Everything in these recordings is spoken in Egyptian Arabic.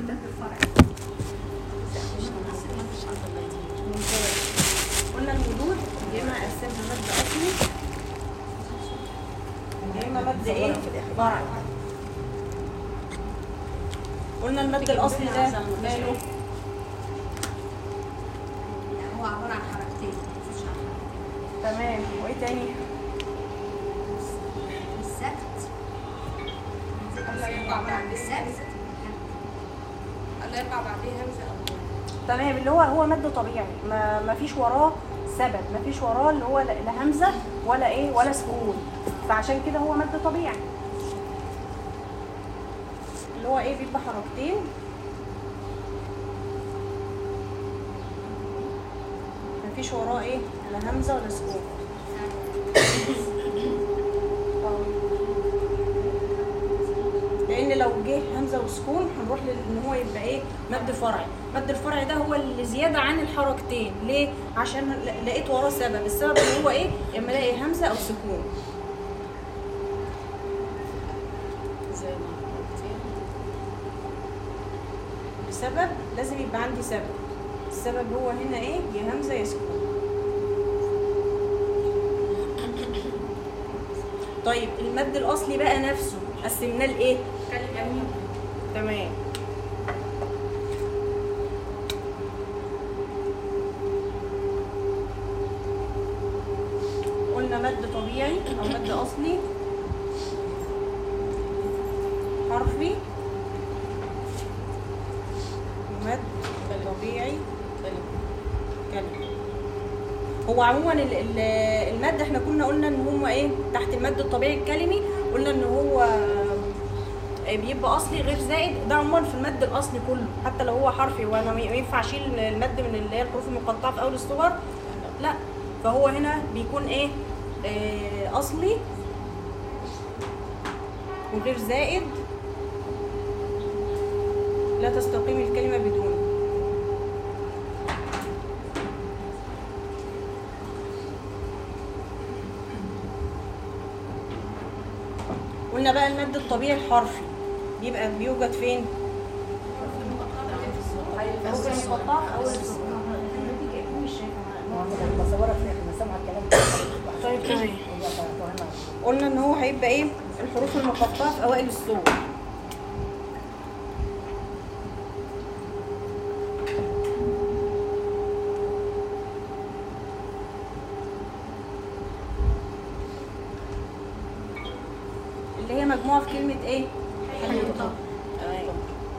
المد الفرعي ممتاز قلنا المدود يا اما اقسمها مد اصلي يا اما مد ايه فرعي قلنا المد الاصلي ده ماله يعني هو عباره عن حركتين مفيش عن حركتين تمام وايه تاني السكت عباره عن السكت الله يرفع بعديه همزه او تمام اللي هو هو مد طبيعي ما ما فيش وراه سبب ما فيش وراه اللي هو لا لا همزه ولا ايه ولا سكون فعشان كده هو مد طبيعي اللي هو ايه بيبقى حركتين ما فيش وراه ايه لا همزه ولا سكون آه. لان لو جه همزه وسكون هنروح لان هو يبقى ايه مد فرعي مد الفرعي ده هو اللي زياده عن الحركتين ليه عشان ل- لقيت وراه سبب السبب اللي هو ايه اما الاقي همزه او سكون زي ما قلتي بسبب لازم يبقى عندي سبب السبب هو هنا ايه يا همزه يا سكون طيب المد الاصلي بقى نفسه قسمناه لايه كلمه تمام قلنا مد طبيعي او مد اصلي حرفي ومد طبيعي كلمه كلمة هو عموما ال- ال- المد احنا كنا قلنا ان هو ايه تحت المد الطبيعي الكلمي قلنا ان هو آه، بيبقى اصلي غير زائد ده عموما في المد الاصلي كله حتى لو هو حرفي وانا ما ينفع اشيل المد من اللي هي الحروف المقطعه في اول الصور لا فهو هنا بيكون ايه آه، اصلي وغير زائد لا تستقيم الكلمه بدونه قلنا بقى المد الطبيعي الحرفي بيبقى بيوجد فين؟ الحروف المقطعة في أول الصورة بصورك فيها احنا سامعه الكلام طيب تمام قلنا ان هو هيبقى ايه؟ الحروف المقطعة في أوائل الصور اللي هي مجموعة في كلمة ايه؟ حيوطة تمام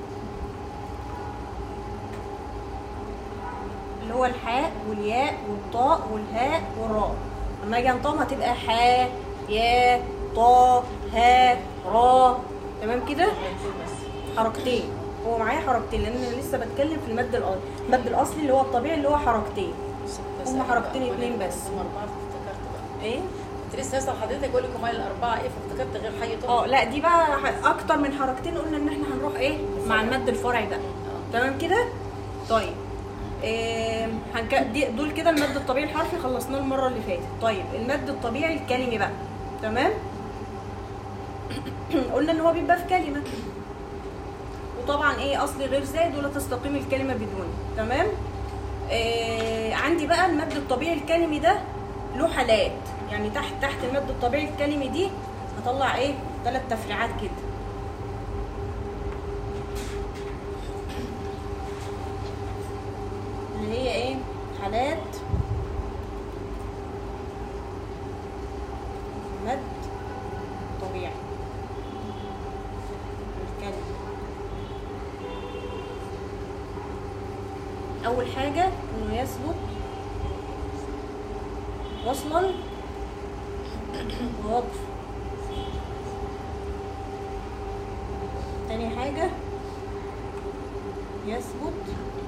اللي هو الحاء والياء والطاء والهاء والراء لما اجي انطقها هتبقى حاء ياء طاء هاء راء تمام كده حركتين هو معايا حركتين لان انا لسه بتكلم في المد الاصلي المد الاصلي اللي هو الطبيعي اللي هو حركتين هم حركتين اتنين بس. هم اربعه افتكرت بقى ايه كنت لسه هسال حضرتك اقول لكم الاربعه ايه فافتكرت غير حي طبعا اه لا دي بقى ح- اكتر من حركتين قلنا ان احنا هنروح ايه مع المد الفرعي بقى تمام كده طيب إيه هنك... دي دول كده المد الطبيعي الحرفي خلصناه المره اللي فاتت طيب المد الطبيعي الكلمي بقى تمام قلنا ان هو بيبقى في كلمه وطبعا ايه اصلي غير زائد ولا تستقيم الكلمه بدونه تمام إيه عندي بقى المد الطبيعي الكلمي ده له حالات يعني تحت تحت المد الطبيعي الكلمي دي هطلع ايه ثلاث تفريعات كده اللي هي ايه حالات مد طبيعي الكلمة اول حاجة انه يثبت وصلا ووقف تاني حاجة يثبت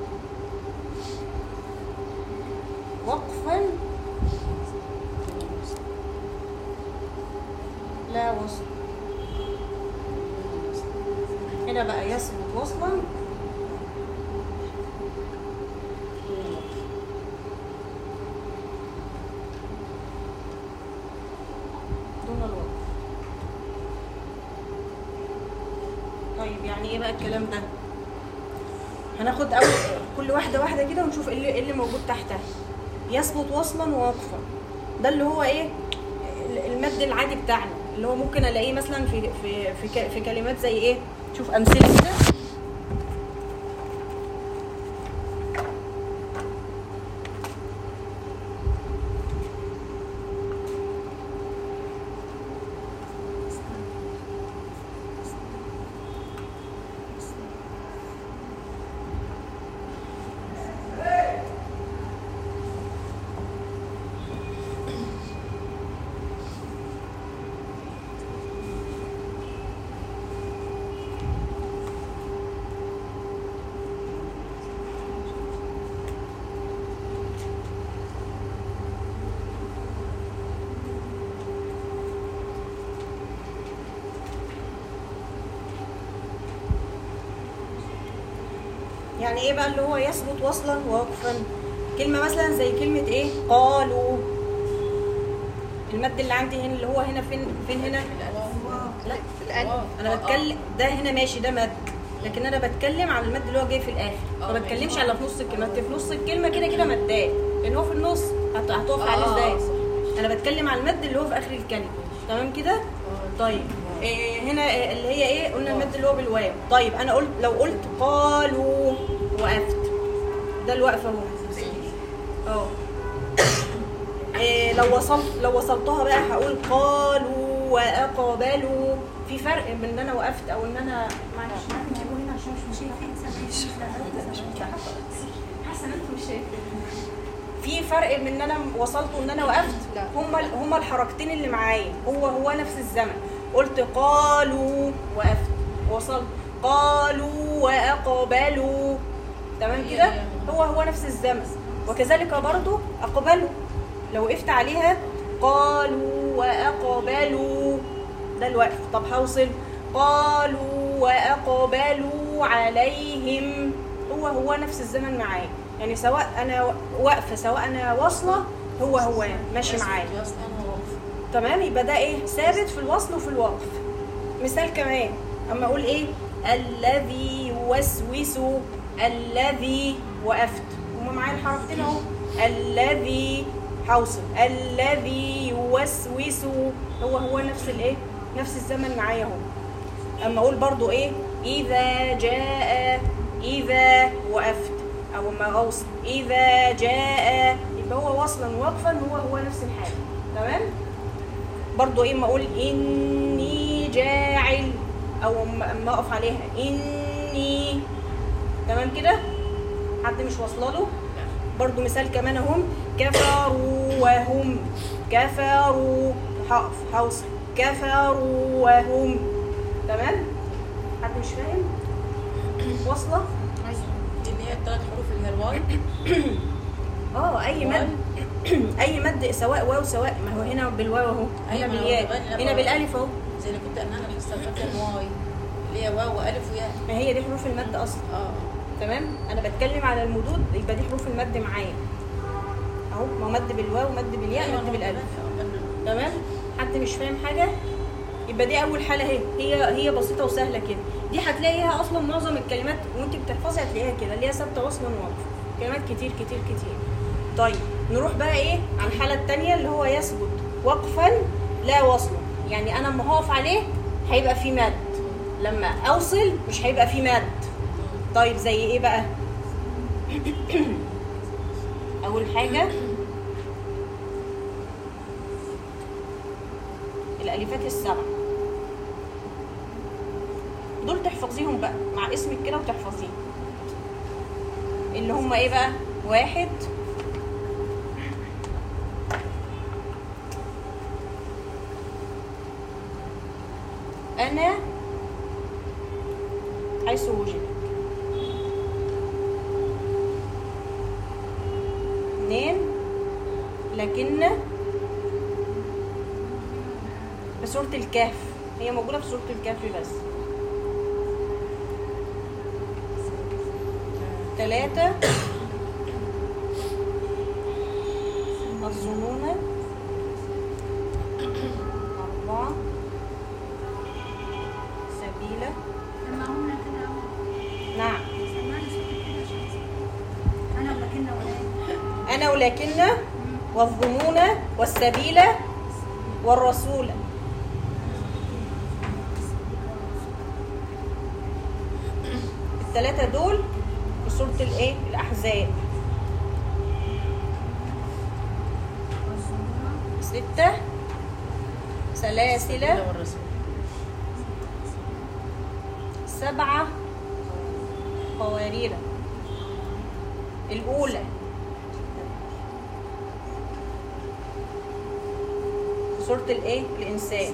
وقفا لا وصل هنا بقى يثبت وصلا دون الوقف طيب يعني ايه بقى الكلام ده هناخد اول كل واحده واحده كده ونشوف ايه اللي, إيه اللي موجود تحتها يثبت وصلا ووقفا ده اللي هو ايه ال- المد العادي بتاعنا اللي هو ممكن الاقيه مثلا في في في, ك- في كلمات زي ايه شوف امثله كده يعني ايه بقى اللي هو يثبت وصلا ووقفا كلمه مثلا زي كلمه ايه قالوا المد اللي عندي هنا اللي هو هنا فين فين هنا لا الألف. انا بتكلم ده هنا ماشي ده مد لكن انا بتكلم على المد اللي هو جاي في الاخر اه، ما بتكلمش ماشي. على في نص الكلمه انت في نص الكلمه كده كده مداه لان هو في النص هت- هتقف عليه اه، ازاي صح. انا بتكلم على المد اللي هو في اخر الكلمه تمام كده طيب إيه هنا إيه اللي هي ايه قلنا المد اللي هو بالواو طيب انا قلت لو قلت قالوا وقفت ده الوقف اهو اه إيه لو وصلت لو وصلتها بقى هقول قالوا واقبلوا في فرق بين ان انا وقفت او ان انا معلش ممكن تجيبوا هنا عشان مش شايفين حسن انتوا مش شايفين في فرق بين ان انا وصلت وان انا وقفت لا. هما هما الحركتين اللي معايا هو هو نفس الزمن قلت قالوا وقفت وصلت قالوا واقبلوا تمام كده هو هو نفس الزمن وكذلك برضو اقبلوا لو وقفت عليها قالوا واقبلوا ده الوقف طب هوصل قالوا واقبلوا عليهم هو هو نفس الزمن معايا يعني سواء انا واقفه سواء انا واصله هو هو ماشي معايا تمام يبقى ده ايه ثابت في الوصل وفي الوقف مثال كمان اما اقول ايه الذي يوسوس الذي وقفت هما معايا الحركتين اهو الذي حوصل الذي يوسوس هو هو نفس الايه نفس الزمن معايا اهو اما اقول برضو ايه اذا جاء اذا وقفت او اما اوصل اذا جاء يبقى هو وصلا وقفا هو هو نفس الحاجه تمام برضو ايه اما اقول اني جاعل او اما أما اقف عليها اني تمام كده حد مش واصله له برضو مثال كمان اهم كفروا وهم كفروا هقف هوصل كفروا وهم تمام حد مش فاهم واصله دي اللي هي الثلاث حروف اللي هي الواي اه اي مد اي مد سواء واو سواء ما هو هنا بالواو اهو هنا أيوة، ما هو بالياء بغني هنا أبقى- بالالف اهو زي اللي كنت انا الحصه اللي فاتت الواي اللي هي واو والف وياء ما هي دي حروف المد اصلا اه تمام انا بتكلم على المدود يبقى دي حروف المد معايا اهو ما هو مد بالواو مد بالياء أيوة، مد ما هو بالالف بغني. تمام حد مش فاهم حاجه يبقى دي اول حاله اهي هي هي بسيطه وسهله كده دي هتلاقيها اصلا معظم الكلمات وانت بتحفظي هتلاقيها كده اللي هي ثابته وصلا ووقف كلمات كتير كتير كتير طيب نروح بقى ايه على الحاله الثانيه اللي هو يثبت وقفا لا وصلا يعني انا لما هقف عليه هيبقى في مد لما اوصل مش هيبقى في مد طيب زي ايه بقى اول حاجه الالفات السبع دول تحفظيهم بقى مع اسمك كده وتحفظيهم اللي هم ايه بقى واحد انا حيث وجد اثنين لكن في سورة الكهف هي موجودة في سورة الكهف بس ثلاثة الظنون أربعة سبيلة لما عملنا كده نعم سمعنا صوت كده انا ولكن والظنون والسبيل والرسول الثلاثه دول في سوره الايه الاحزاب ستة سلاسل والرسول سبعة قوارير الأولى سورة الإيه؟ الإنسان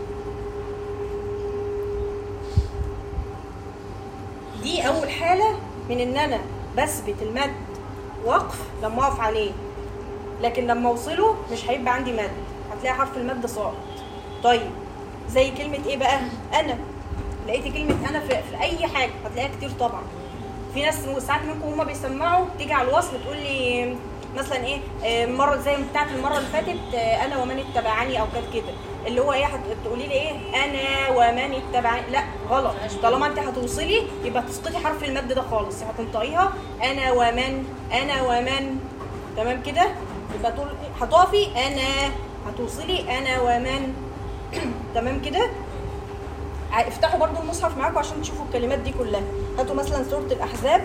دي أول حالة من إن أنا بثبت المد وقف لما أقف عليه لكن لما أوصله مش هيبقى عندي مد هتلاقي حرف المد ساقط طيب زي كلمة إيه بقى؟ أنا لقيتي كلمة أنا في, في أي حاجة هتلاقيها كتير طبعا في ناس ساعات منكم هما بيسمعوا تيجي على الوصل تقول لي مثلا ايه آه، مره زي بتاعت المره اللي فاتت آه، انا ومن اتبعني او كانت كده اللي هو ايه هت- تقولي لي ايه انا ومن اتبعني لا غلط طالما انت هتوصلي يبقى تسقطي حرف المد ده خالص هتنطقيها انا ومن انا ومن تمام كده يبقى تقول هتقفي انا هتوصلي انا ومن تمام كده ع- افتحوا برضو المصحف معاكم عشان تشوفوا الكلمات دي كلها هاتوا مثلا سورة الأحزاب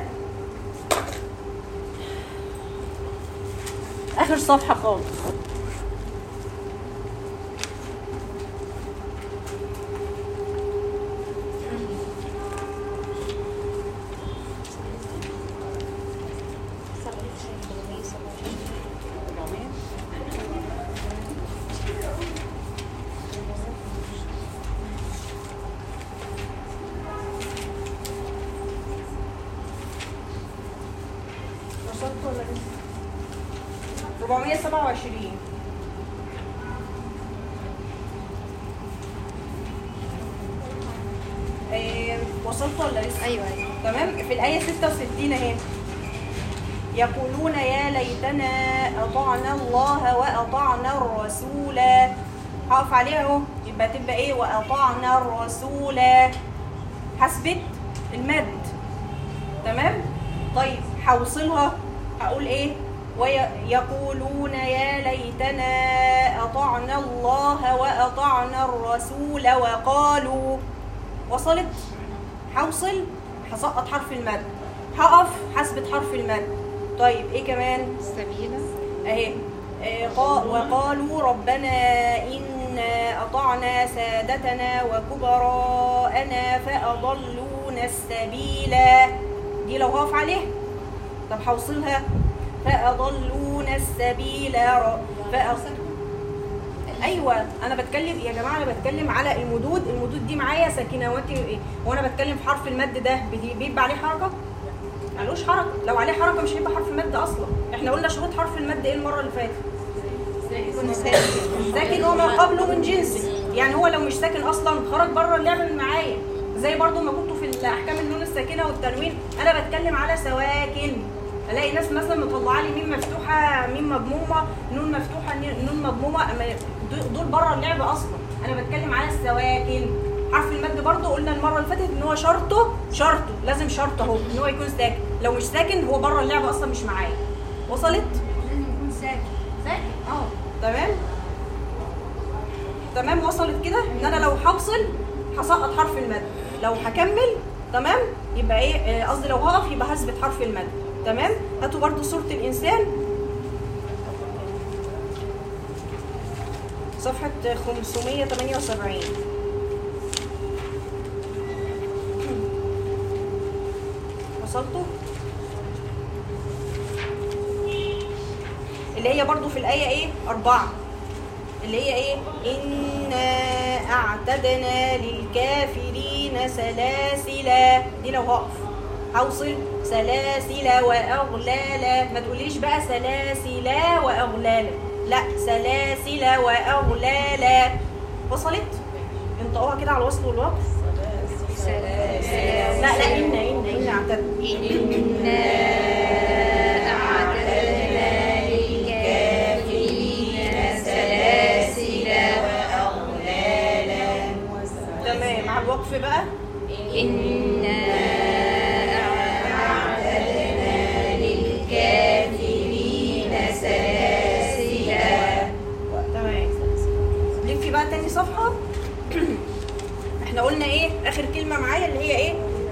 آخر صفحة خالص وصلت ولا لسه؟ 427 إيه وصلت ولا لسه؟ ايوه ايوه تمام في الآية 66 اهي يقولون يا ليتنا أطعنا الله وأطعنا الرسول هقف عليها اهو يبقى تبقى ايه وأطعنا الرسول حسبت المد تمام طيب هوصلها هقول ايه ويقولون يا ليتنا أطعنا الله وأطعنا الرسول وقالوا وصلت هوصل هسقط حرف المد هقف حسبة حرف المد طيب ايه كمان سبيلا اهي آه، قا- وقالوا ربنا إنا أطعنا سادتنا وكبراءنا فأضلونا السبيل دي لو هقف عليها طب هوصلها فأضلونا السبيل ر- فأص- ايوه انا بتكلم يا جماعه انا بتكلم على المدود المدود دي معايا ساكنوات ايه وانا بتكلم في حرف المد ده بي- بيبقى عليه حركه ملوش حركه لو عليه حركه مش هيبقى حرف مد اصلا احنا قلنا شروط حرف المد ايه المره اللي فاتت يكون ساكن ساكن هو ما قبله من جنسه يعني هو لو مش ساكن اصلا خرج بره اللعبه من معايا زي برضو ما كنتوا في الاحكام النون الساكنه والتنوين انا بتكلم على سواكن الاقي ناس مثلا مطلعه لي ميم مفتوحه ميم مضمومه نون مفتوحه نون مضمومه أما دول- دول بره اللعبه اصلا انا بتكلم على السواكن حرف المد برضو قلنا المره اللي فاتت ان هو شرطه شرطه لازم شرط اهو ان هو يكون ساكن لو مش ساكن هو بره اللعبه اصلا مش معايا وصلت لازم يكون ساكن ساكن اه تمام تمام وصلت كده ان انا لو هفصل هسقط حرف المد لو هكمل تمام يبقى ايه آه، قصدي لو هقف يبقى هثبت حرف المد تمام هاتوا برضو صورة الانسان صفحة 578 وصلتوا اللي هي برضو في الآية ايه أربعة اللي هي ايه إنا أعتدنا للكافرين سلاسل دي لو هقف هوصل سلاسل وأغلالا ما تقوليش بقى سلاسل وأغلالا لا سلاسل وأغلالا وصلت انطقوها كده على الوصل والوقف لا لا إن إن إن أعتدنا إنا أعتدنا للكافرين سلاسل تمام على الوقف بقى إنا أعتدنا للكافرين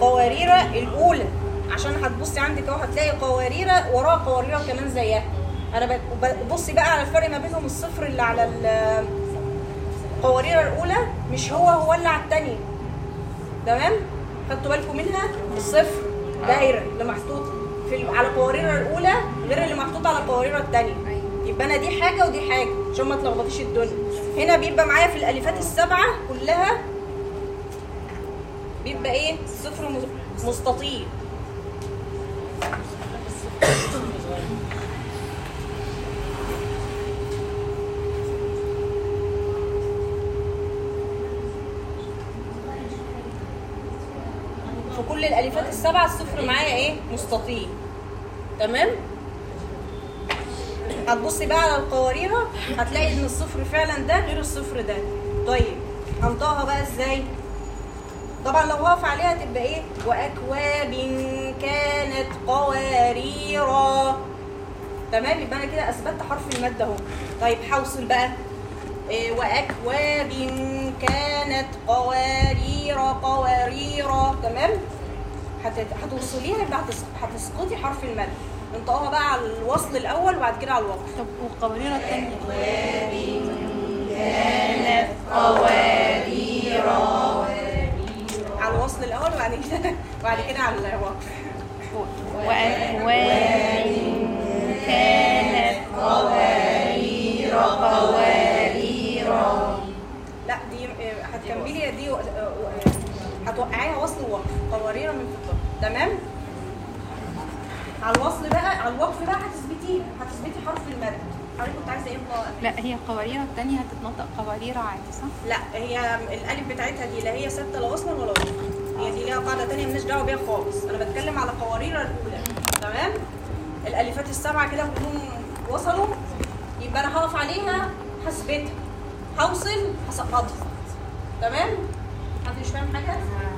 قوارير الاولى عشان هتبصي عندك اهو هتلاقي قوارير وراها قوارير كمان زيها انا ب- ب- بصي بقى على الفرق ما بينهم الصفر اللي على ال- القوارير الاولى مش هو هو اللي على الثانيه تمام خدتوا بالكم منها الصفر دايره اللي محطوط في ال- على القوارير الاولى غير اللي محطوط على القوارير الثانيه يبقى انا دي حاجه ودي حاجه عشان ما تلخبطيش الدنيا هنا بيبقى معايا في الالفات السبعه كلها بيبقى ايه صفر مز- مستطيل في كل الالفات السبعه الصفر معايا ايه مستطيل تمام هتبصي بقى على القواريره هتلاقي ان الصفر فعلا ده غير الصفر ده طيب هنطقها بقى ازاي طبعا لو هقف عليها تبقى ايه واكواب كانت قواريرا تمام يبقى انا كده اثبتت حرف المد اهو طيب هوصل بقى إيه واكواب كانت قوارير قواريرا تمام هت- هتوصليها يبقى هتس- هتسقطي حرف المد انطقوها بقى على الوصل الاول وبعد كده على الوقف طب والقوارير التانية على الوصل الاول وبعد كده وبعد كده على الوقف وأكواب كانت قوارير قوارير لا دي آه، هتكملي دي آه، آه، هتوقعيها وصل ووقف قوارير من فضه تمام على الوصل بقى على الوقف بقى هتثبتيها هتثبتي حرف المد حضرتك كنت عايزه ايه بقى؟ لا هي القوارير التانية هتتنطق قوارير عادي صح؟ لا هي الالف بتاعتها دي لا هي ثابته لا وصلا ولا وقفا هي دي ليها قاعده تانية مالناش دعوه بيها خالص انا بتكلم على قوارير الاولى تمام الالفات السبعه كده كلهم وصلوا يبقى انا هقف عليها هثبتها هوصل هسقطها تمام حد مش فاهم حاجه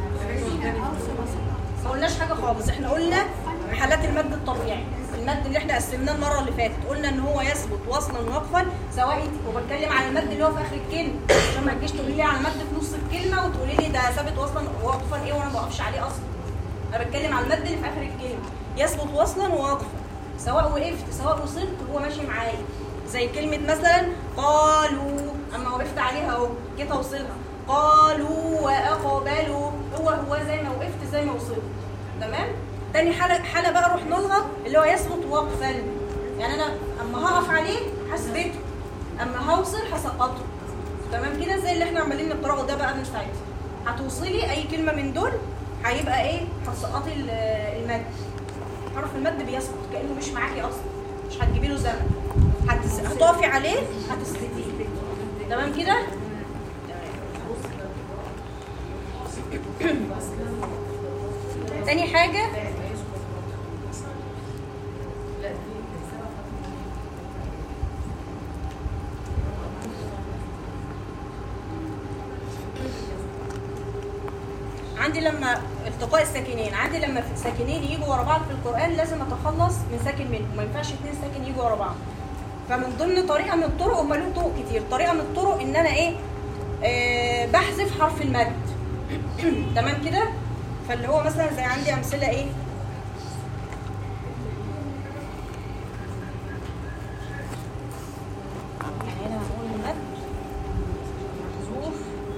ما قلناش حاجه خالص احنا قلنا حالات المد الطبيعي المد اللي احنا قسمناه المره اللي فاتت قلنا ان هو يثبت وصلا وقفا سواء انت وبتكلم على المد اللي هو في اخر الكلمه عشان ما تجيش تقولي لي على المد في نص الكلمه وتقولي لي ده ثابت وصلا وقفا ايه وانا ما بقفش عليه اصلا انا بتكلم على المد اللي في اخر الكلمه يثبت وصلا ووقفا سواء وقفت سواء وصلت هو ماشي معايا زي كلمه مثلا قالوا اما وقفت عليها اهو جيت اوصلها قالوا واقبلوا هو هو زي ما وقفت زي ما وصلت تمام تاني حاله حاله بقى رحنا لها اللي هو يثبت وقفا يعني انا اما هقف عليه هثبته اما هوصل هسقطه تمام كده زي اللي احنا عمالين نقراه ده بقى من ساعتها هتوصلي اي كلمه من دول هيبقى ايه هتسقطي ال- المد حرف المد بيسقط كانه مش معاكي اصلا مش هتجيبي له زمن هتس... هتقفي عليه هتثبتيه تمام كده تاني حاجه عندي لما التقاء الساكنين عندي لما في ساكنين يجوا ورا بعض في القران لازم اتخلص من ساكن منهم ما ينفعش اتنين ساكن يجوا ورا بعض فمن ضمن طريقه من الطرق هم لهم طرق كتير طريقه من الطرق ان انا ايه آه بحذف حرف المد تمام كده فاللي هو مثلا زي عندي امثله ايه يعني هنا هنقول المد محذوف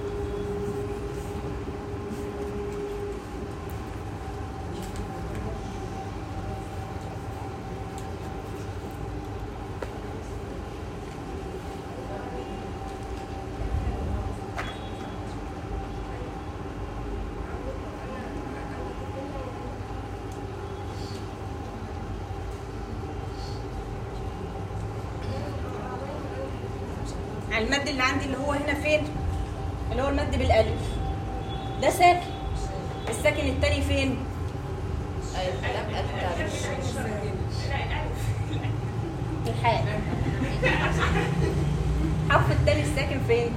على المد اللي عندي اللي هو هنا فين اللي هو المد بالالف ده ساكن الساكن التاني فين الكلام التالي الحاء حرف التاني الساكن فين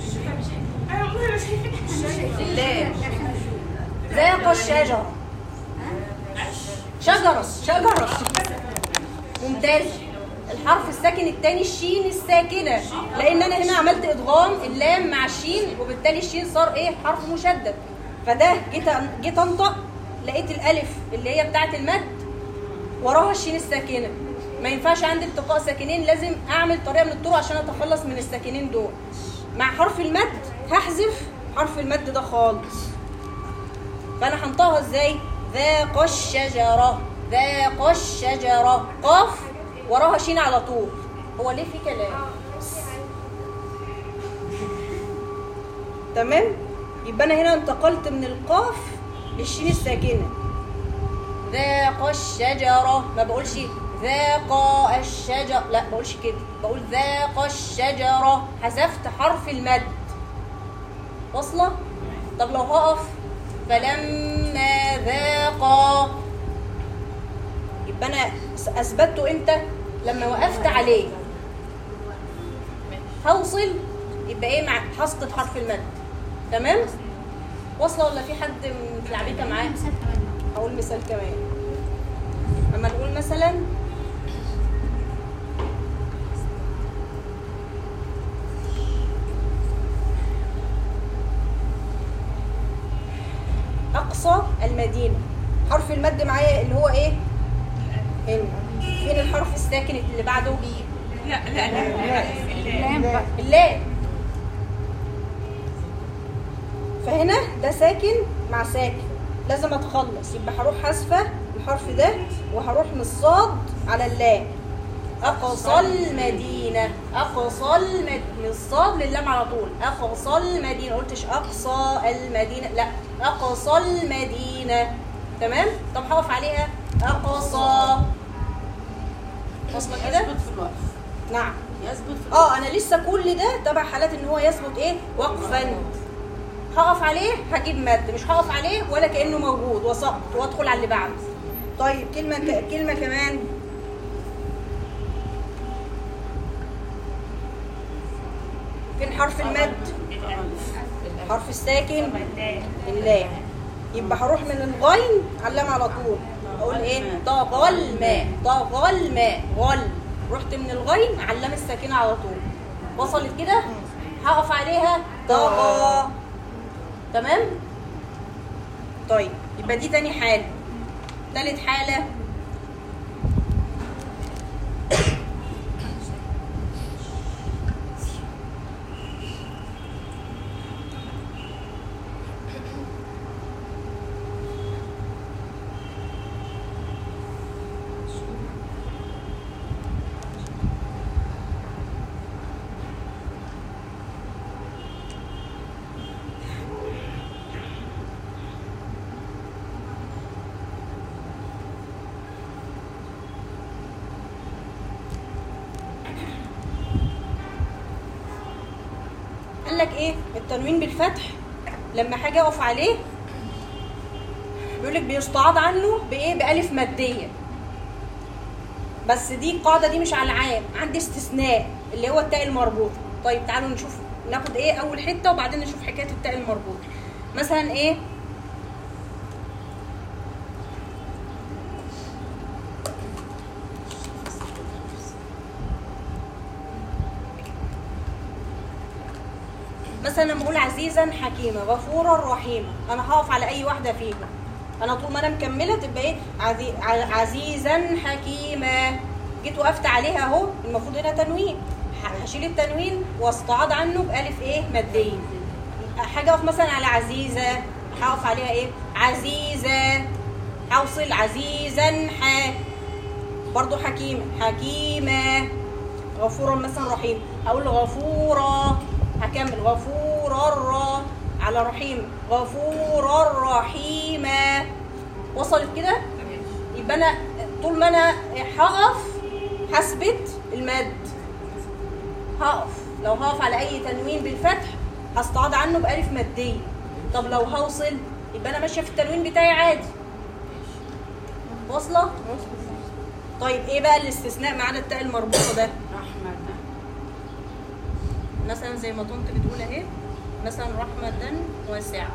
اللام ذاق الشجرة شجرة شجرة ممتاز الحرف الساكن الثاني الشين الساكنة لأن أنا هنا عملت إدغام اللام مع الشين وبالتالي الشين صار إيه حرف مشدد فده جيت جيت أنطق لقيت الالف اللي هي بتاعه المد وراها الشين الساكنه ما ينفعش عندي التقاء ساكنين لازم اعمل طريقه من الطرق عشان اتخلص من الساكنين دول مع حرف المد هحذف حرف المد ده خالص فانا هنطقها ازاي ذاق الشجره ذاق الشجره قاف وراها شين على طول هو ليه في كلام تمام يبقى انا هنا انتقلت من القاف للشين الساكنه ذاق الشجره ما بقولش ذاق الشجر لا بقولش كده بقول ذاق الشجره حذفت حرف المد واصله طب لو هقف فلما ذاقا يبقى انا اثبته امتى لما وقفت عليه هوصل يبقى ايه مع هسقط حرف المد تمام واصله ولا في حد من لعبتها معاه مثال كمان هقول مثال كمان اما نقول مثلا اقصى المدينه حرف المد معايا اللي هو ايه هنا فين الحرف الساكن اللي بعده لا لا لا اللام بقى اللام فهنا ده ساكن مع ساكن لازم اتخلص يبقى هروح حذفه الحرف ده وهروح من الصاد على اللام اقصى المدينه اقصى المدينه من الصاد للام على طول اقصى المدينه قلتش اقصى المدينه لا اقصى المدينه تمام طب هقف عليها اقصى واصله كده يثبت في الوقف نعم يثبت في اه انا لسه كل ده تبع حالات ان هو يثبت ايه وقفا هقف عليه هجيب مد مش هقف عليه ولا كانه موجود وسقط وادخل على اللي بعده طيب كلمه ك... كلمه كمان فين حرف المد حرف الساكن اللام يبقى هروح من الغين على اللام على طول اقول ايه ضغل ماء ضغل ماء غل رحت من الغين على اللام الساكنه على طول وصلت كده هقف عليها ضغى تمام طيب يبقى دي تاني حاله تالت حاله قال لك ايه التنوين بالفتح لما حاجه اقف عليه بيقول لك بيستعاض عنه بايه بالف ماديه بس دي القاعده دي مش على العام عندي استثناء اللي هو التاء المربوطه طيب تعالوا نشوف ناخد ايه اول حته وبعدين نشوف حكايه التاء المربوطه مثلا ايه مثلا لما اقول عزيزا حكيما غفورا رحيما انا هقف على اي واحده فيهم انا طول ما انا مكمله تبقى ايه عزي... ع- عزيزا حكيما جيت وقفت عليها اهو المفروض هنا تنوين ه- هشيل التنوين واستعاض عنه بالف ايه ماديه حاجه اقف مثلا على عزيزه هقف عليها ايه عزيزه هوصل عزيزا ح برضو حكيمه حكيمه غفورا مثلا رحيم اقول غفورا هكمل غفورا را على رحيم غفورا رحيما وصلت كده يبقى انا طول ما انا هقف هثبت المد هقف لو هقف على اي تنوين بالفتح هستعاض عنه بالف ماديه طب لو هوصل يبقى انا ماشيه في التنوين بتاعي عادي واصله طيب ايه بقى الاستثناء ما عدا التاء المربوطه ده رحمة مثلا زي ما طنط بتقول اهي مثلا رحمة واسعة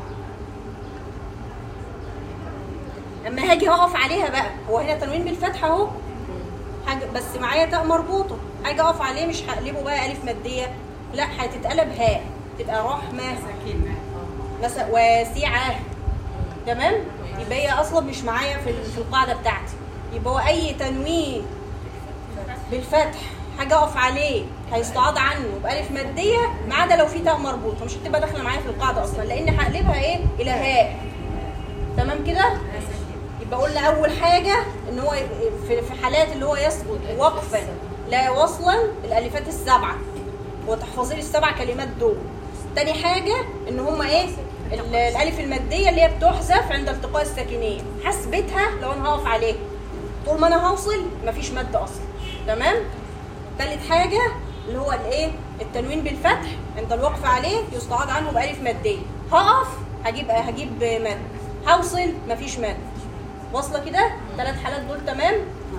اما هاجي هقف عليها بقى هو هنا تنوين بالفتحة اهو حاجة بس معايا تاء مربوطة حاجة اقف عليه مش هقلبه بقى الف مادية لا هتتقلب هاء تبقى رحمة سكينة مثلا واسعة تمام يبقى هي اصلا مش معايا في ال- في القاعده بتاعتي يبقى هو اي تنوين بالفتح حاجه اقف عليه هيستعاض عنه بالف ماديه ما عدا لو في تاء مربوطه مش هتبقى داخله معايا في القاعده اصلا لان هقلبها ايه الى هاء تمام كده يبقى قلنا اول حاجه ان هو في في حالات اللي هو يسقط وقفا لا وصلا الالفات السبعه وتحفظي لي السبع كلمات دول تاني حاجه ان هما ايه ال- الالف الماديه اللي هي بتحذف عند التقاء الساكنين حسبتها لو انا هقف عليها طول ما انا هوصل مفيش مد اصلا تمام تالت حاجه اللي هو الايه التنوين بالفتح عند الوقف عليه يستعاض عنه بالف ماديه هقف هجيب هجيب مد هوصل مفيش مد واصله كده ثلاث حالات دول تمام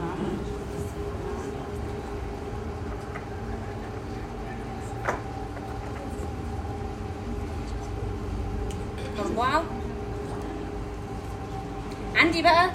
أربعة عندي بقى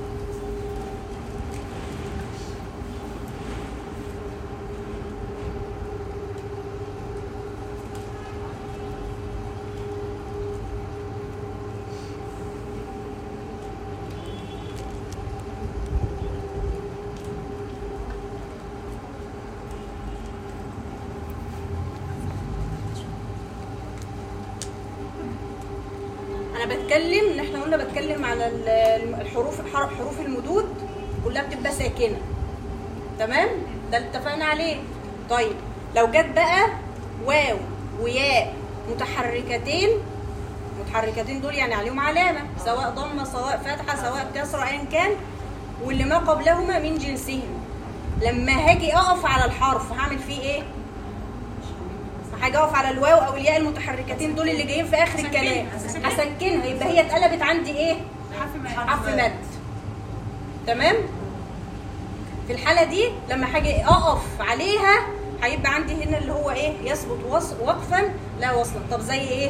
انا بتكلم ان احنا قلنا بتكلم على ال- الحروف حر- حروف المدود كلها بتبقى ساكنه تمام ده اللي اتفقنا عليه طيب لو جت بقى واو وياء متحركتين متحركتين دول يعني عليهم علامه سواء ضمه سواء فتحه سواء كسره ايا كان واللي ما قبلهما من جنسهم لما هاجي اقف على الحرف هعمل فيه ايه حاجه اقف على الواو او الياء المتحركتين دول اللي جايين في اخر الكلام هسكنها يبقى هي اتقلبت عندي ايه حرف مد تمام في الحاله دي لما هاجي اقف عليها هيبقى عندي هنا اللي هو ايه يثبت وص- وقفا لا وصلا طب زي ايه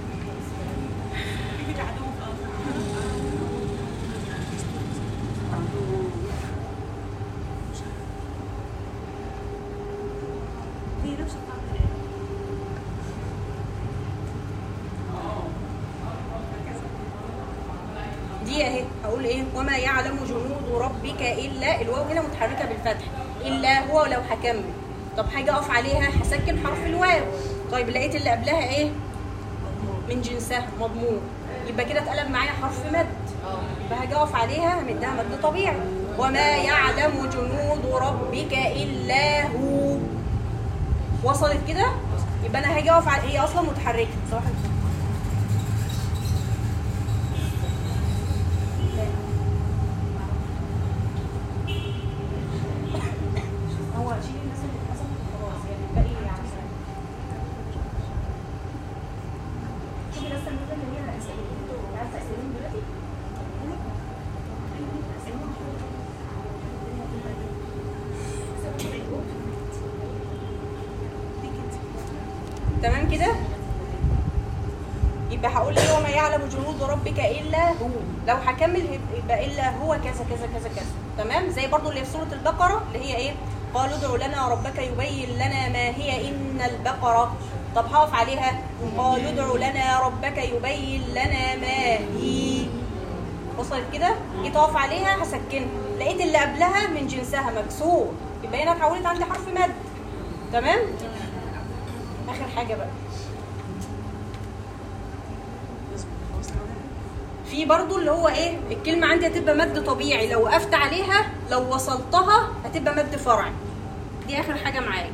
دي اهي هقول ايه وما يعلم جنود ربك الا الواو هنا متحركه بالفتح الا هو لو هكمل طب حاجه اقف عليها هسكن حرف الواو طيب لقيت اللي قبلها ايه من جنسها مضمون يبقى كده اتقلب معايا حرف مد يبقى هاجي اقف عليها همدها مد طبيعي وما يعلم جنود ربك الا هو وصلت كده يبقى انا هاجي اقف على هي اصلا متحركه صح هو شيل الناس اللي اتحسبت خلاص يعني الباقي يعني شوفي بس الناس اللي هي اسئلتين عايزه اسئلتين دلوقتي تمام كده يبقى هقول لي وما يعلم جنود ربك الا هو لو هكمل يبقى الا هو كذا كذا كذا كذا تمام زي برضو اللي في سوره البقره اللي هي ايه قالوا ادع لنا ربك يبين لنا ما هي ان البقره طب هقف عليها قالوا ادع لنا ربك يبين لنا ما هي وصلت كده جيت اقف عليها هسكنها لقيت اللي قبلها من جنسها مكسور يبقى هنا اتحولت عندي حرف مد تمام اخر حاجه بقى في برضو اللي هو ايه الكلمه عندي هتبقى مد طبيعي لو وقفت عليها لو وصلتها هتبقى مد فرعي دي اخر حاجه معايا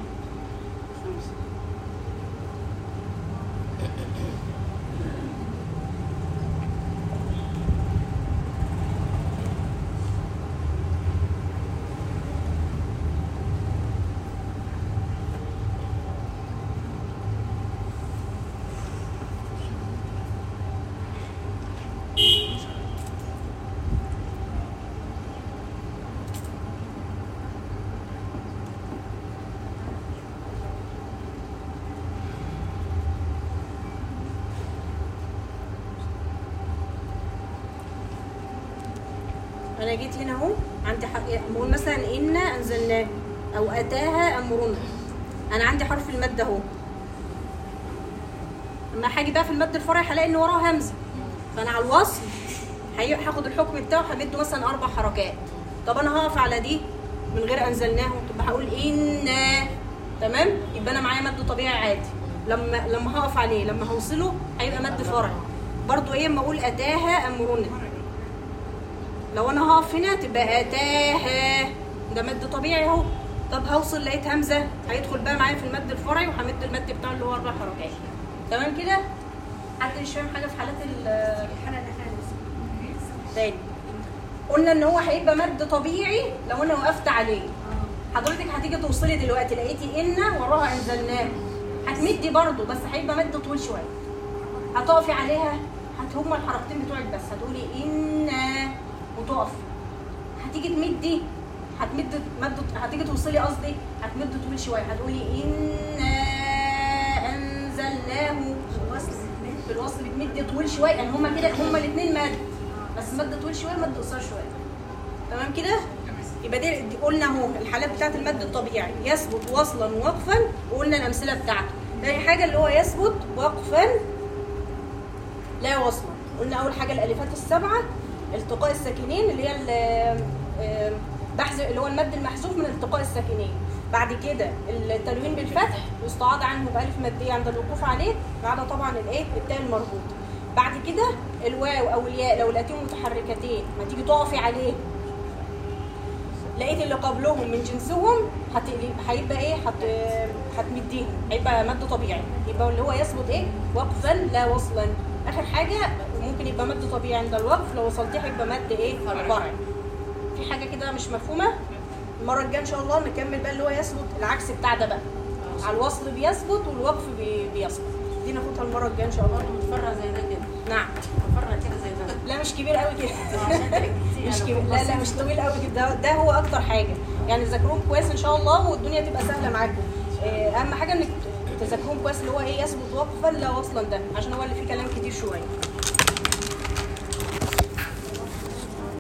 انا جيت هنا اهو عندي حق بقول مثلا انا انزلناه او اتاها امرنا انا عندي حرف المد اهو اما هاجي بقى في المد الفرعي هلاقي ان وراه همزه فانا على الوصل هي- هاخد الحكم بتاعه همده مثلا اربع حركات طب انا هقف على دي من غير انزلناه طب هقول ان تمام يبقى انا معايا مد طبيعي عادي لما لما هقف عليه لما هوصله هيبقى مد فرعي برضو ايه اما اقول اتاها امرنا لو انا هقف هنا تبقى اتاها ده مد طبيعي اهو طب هوصل لقيت همزه هيدخل بقى معايا في المد الفرعي وهمد المد بتاعه اللي هو اربع حركات تمام كده حد مش فاهم حاجه في حالات ال- الحلقه الاخيره تاني قلنا ان هو هيبقى مد طبيعي لو انا وقفت عليه حضرتك هتيجي توصلي دلوقتي لقيتي ان وراها انزلناه هتمدي برضه بس هيبقى مد طويل شويه هتقفي عليها هت هما الحركتين بتوعك بس هتقولي ان وتقفي هتيجي تمدي هتمد مد هتيجي توصلي قصدي هتمد طويل شويه هتقولي انا انزلناه في الوصل بتمد طويل شويه يعني هما كده هما الاثنين مد بس مد طويل شويه مد قصير شويه تمام كده يبقى دي دي قلنا اهو الحالات بتاعت المد الطبيعي يثبت وصلا وقفا وقلنا الامثله بتاعته تاني حاجه اللي هو يثبت وقفا لا وصلا قلنا اول حاجه الالفات السبعه التقاء الساكنين اللي هي ال- آم، بحث اللي هو المد المحذوف من التقاء الساكنين بعد كده التنوين بالفتح يستعاض عنه بالف ماديه عند الوقوف عليه ما عدا طبعا الايه التاء المربوط بعد كده الواو او الياء لو لقيتيهم متحركتين ما تيجي تقفي عليه لقيت اللي قبلهم من جنسهم هتقلب هيبقى ايه هت هتمديهم هيبقى مد طبيعي يبقى اللي هو يثبت ايه وقفا لا وصلا اخر حاجه ممكن يبقى مد طبيعي عند الوقف لو وصلتيه هيبقى مد ايه فرعي في حاجه كده مش مفهومه المره الجايه ان شاء الله نكمل بقى اللي هو يثبت العكس بتاع ده بقى على الوصل بيثبت والوقف بي- بيثبت دي ناخدها المره الجايه ان شاء الله متفرع زي ده كده نعم متفرع كده زي ده لا مش كبير قوي كده عشان كده كتير مش أنا كبير لا لا مش طويل قوي كده ده, ده هو اكتر حاجه يعني ذاكروهم كويس ان شاء الله والدنيا تبقى سهله معاكم إيه، اهم حاجه انك تذاكروهم كويس اللي هو ايه يثبت وقفا لا وصلا ده عشان هو اللي فيه كلام كتير شويه